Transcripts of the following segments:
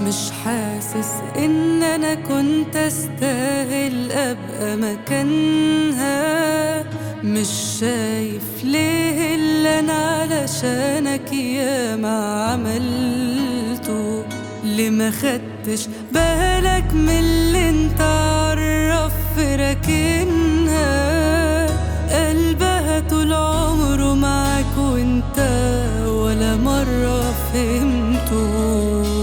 مش حاسس ان انا كنت استاهل ابقى مكانها مش شايف ليه اللي انا علشانك يا ما عملته ليه ما خدتش بالك من اللي انت عرف في راكنها قلبها طول عمره معاك وانت ولا مرة فهمته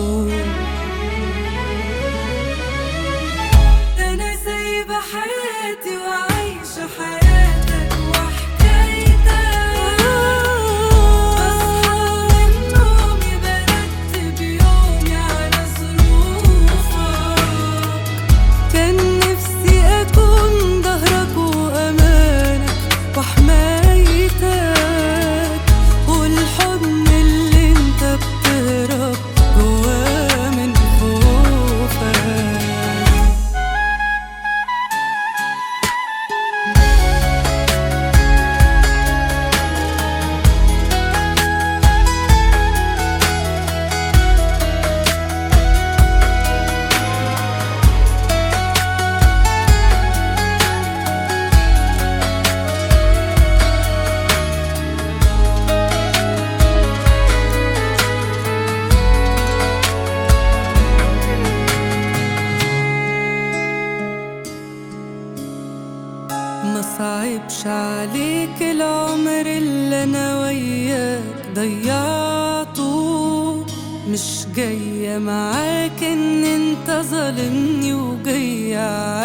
أنا سايبة حياتي وعايشة حياتك وحكايتك بصحى من نومي برتب يومي على ظروفك كان نفسي أكون ظهرك وأمانك وحمايتك والحضن اللي انت بتهرب جواه من خوفك ما صعبش عليك العمر اللي انا وياك ضيعته مش جاية معاك ان انت ظالمني وجاي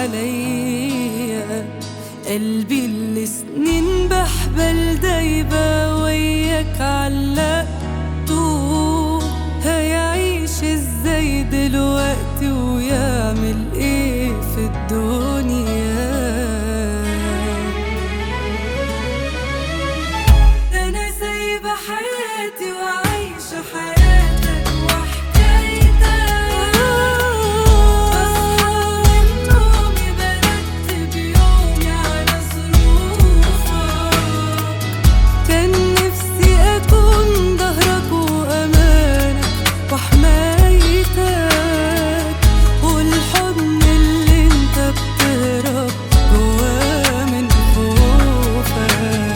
عليا قلبي اللي سنين بحبل دايبة وياك علقته هيعيش ازاي دلوقتي ويعمل ايه في الدنيا أنا سايبة حياتي وعايشة حياتك وحكايتك بصحى من نومي برتب يومي على ظروفك كان نفسي أكون ظهرك وأمانك وحمايتك والحضن اللي انت بتهرب جواه من خوفك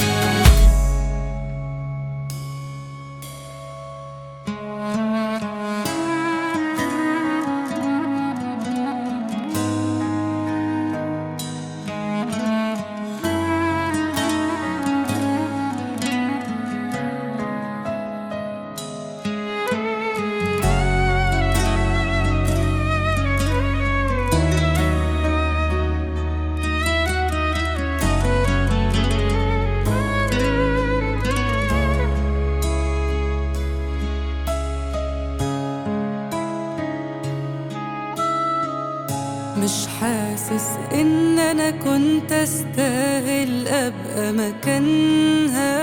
مش حاسس ان انا كنت استاهل ابقى مكانها